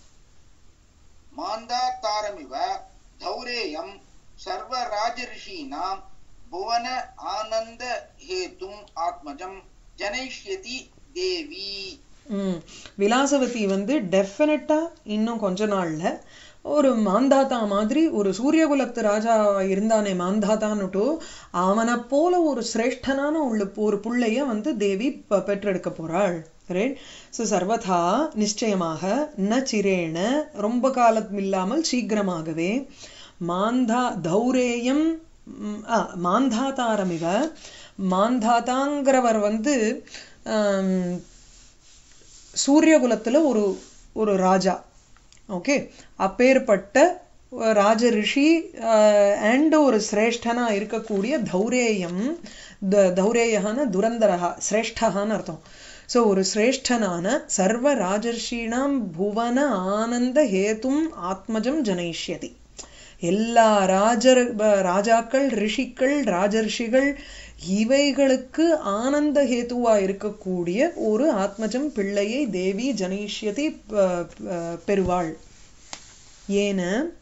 மாந்தாத்தாரமிவ தௌரேயம் சர்வராஜரிஷீனாம் புவன ஆனந்த ஹேதும் ஆத்மஜம் ஜனைஷ்யதி தேவி ம் விலாசவதி வந்து டெஃபினட்டா இன்னும் கொஞ்ச நாள்ல ஒரு மாந்தாத்தா மாதிரி ஒரு சூரியகுலத்து ராஜா இருந்தானே மாந்தாத்தான்னுட்டு அவனை போல ஒரு சிரேஷ்டனான உள்ள ஒரு புள்ளைய வந்து தேவி ப- பெற்றெடுக்க போறாள் ரைட் ஸோ சர்வதா நிச்சயமாக ந சிரேண ரொம்ப காலம் இல்லாமல் சீக்கிரமாகவே மாந்தா தௌரேயம் ம், ஆ, மாந்தாதாரமிவ மாந்தாதாங்கிறவர் வந்து ஆம், சூரியகுலத்துல ஒரு ஒரு ராஜா ஓகே அப்பேற்பட்ட அஹ், ராஜ ரிஷி அண்ட் ஒரு சிரேஷ்டனா இருக்கக்கூடிய தௌரேயம் த தௌரேயகான துரந்தரஹா சிரேஷ்டகான்னு அர்த்தம் ஸோ ஒரு சிரேஷ்டனான சர்வ ராஜர்ஷீணாம் புவன ஆனந்த ஹேதும் ஆத்மஜம் ஜனயிஷ்யதி எல்லா ராஜர் ப- ராஜாக்கள் ரிஷிகள் ராஜர்ஷிகள் இவைகளுக்கு ஆனந்த ஹேதுவா இருக்கக்கூடிய ஒரு ஆத்மஜம் பிள்ளையை தேவி ஜனயிஷ்யதி ப- ப- பெறுவாள் ஏன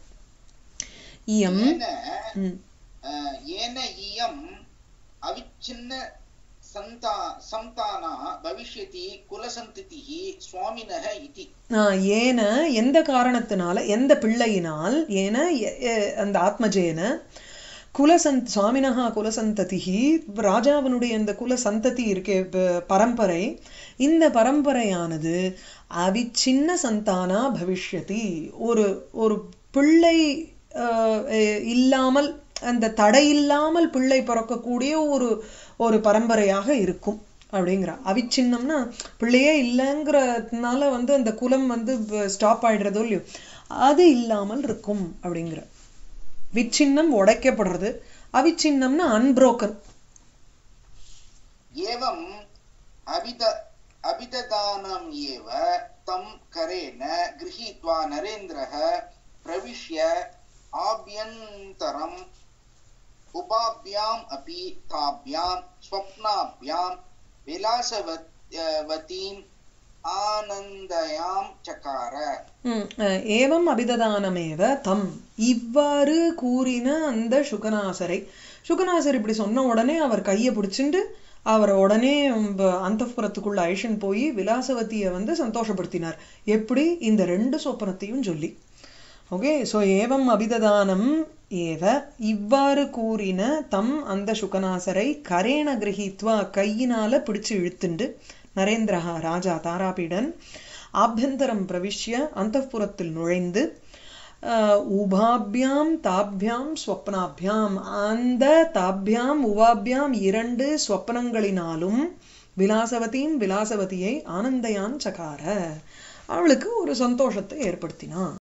இயம் ஏன ம், ஆ, ஏன இயம் அவிச்சின்ன சந்தா சந்தானா பவிஷ்யதி குலசந்திதிः சுவாமினः இதி ஆ, ஏன எந்த காரணத்தினால எந்த பிள்ளையினால் ஏன எ- எ- அந்த ஆத்மஜேன குலசந்த் சுவாமினஹா குலசந்ததிஹி ராஜாவினுடைய இந்த குல சந்ததி இருக்கே ப- பரம்பரை இந்த பரம்பரையானது அவிச்சின்ன சந்தானா பவிஷ்யதி ஒரு ஒரு பிள்ளை ஆஹ், எ- இல்லாமல் அந்த தடை இல்லாமல் பிள்ளை பிறக்கக்கூடிய ஒரு ஒரு பரம்பரையாக இருக்கும் அப்படிங்கிறா அவிச்சின்னம்னா பிள்ளையே இல்லைங்கிறதுனால வந்து அந்த குலம் வந்து ஸ்டாப் ஆயிடுறதோ இல்லையோ அது இல்லாமல் இருக்கும் அப்படிங்கிற விச்சின்னம் உடைக்கப்படுறது அவிச்சின்னம்னா அன்பிரோக்கன் एवम् अभिद अभिददानम् एव तं करेण गृहीत्वा नरेन्द्रः प्रविश्य आभ्यन्तरम् उपाभ्याम् अपि ताभ्यां स्वप्नाभ्यां विलासवतीम् आनन्दयां चकार ம், அஹ், ஏவம் அபிததானமேவ தம் இவ்வாறு கூறின அந்த சுகநாசரை சுகநாசர் இப்படி சொன்ன உடனே அவர் கையை பிடிச்சிண்டு அவரை உடனே அந்தப்புறத்துக்குள்ள அழிஷன் போய் விலாசவதியை வந்து சந்தோஷப்படுத்தினார் எப்படி இந்த ரெண்டு சொப்பனத்தையும் சொல்லி ஓகே ஸோ ஏவம் அபிததானம் ஏவ இவ்வாறு கூறின தம் அந்த சுகநாசரை கரேண கிரகித்வா கையினால பிடிச்சு இழுத்துண்டு நரேந்திரஹா ராஜா தாராபீடன் ஆபியந்தரம் பிரவிஷ்ய அந்தப்புறத்தில் நுழைந்து அஹ், உபாபியாம் தாபியாம் ஸ்வப்னாபியாம் அந்த தாபியாம் உவாபியாம் இரண்டு ஸ்வப்னங்களினாலும் விலாசவதியும் விலாசவதியை ஆனந்தயான் சகார அவளுக்கு ஒரு சந்தோஷத்தை ஏற்படுத்தினான்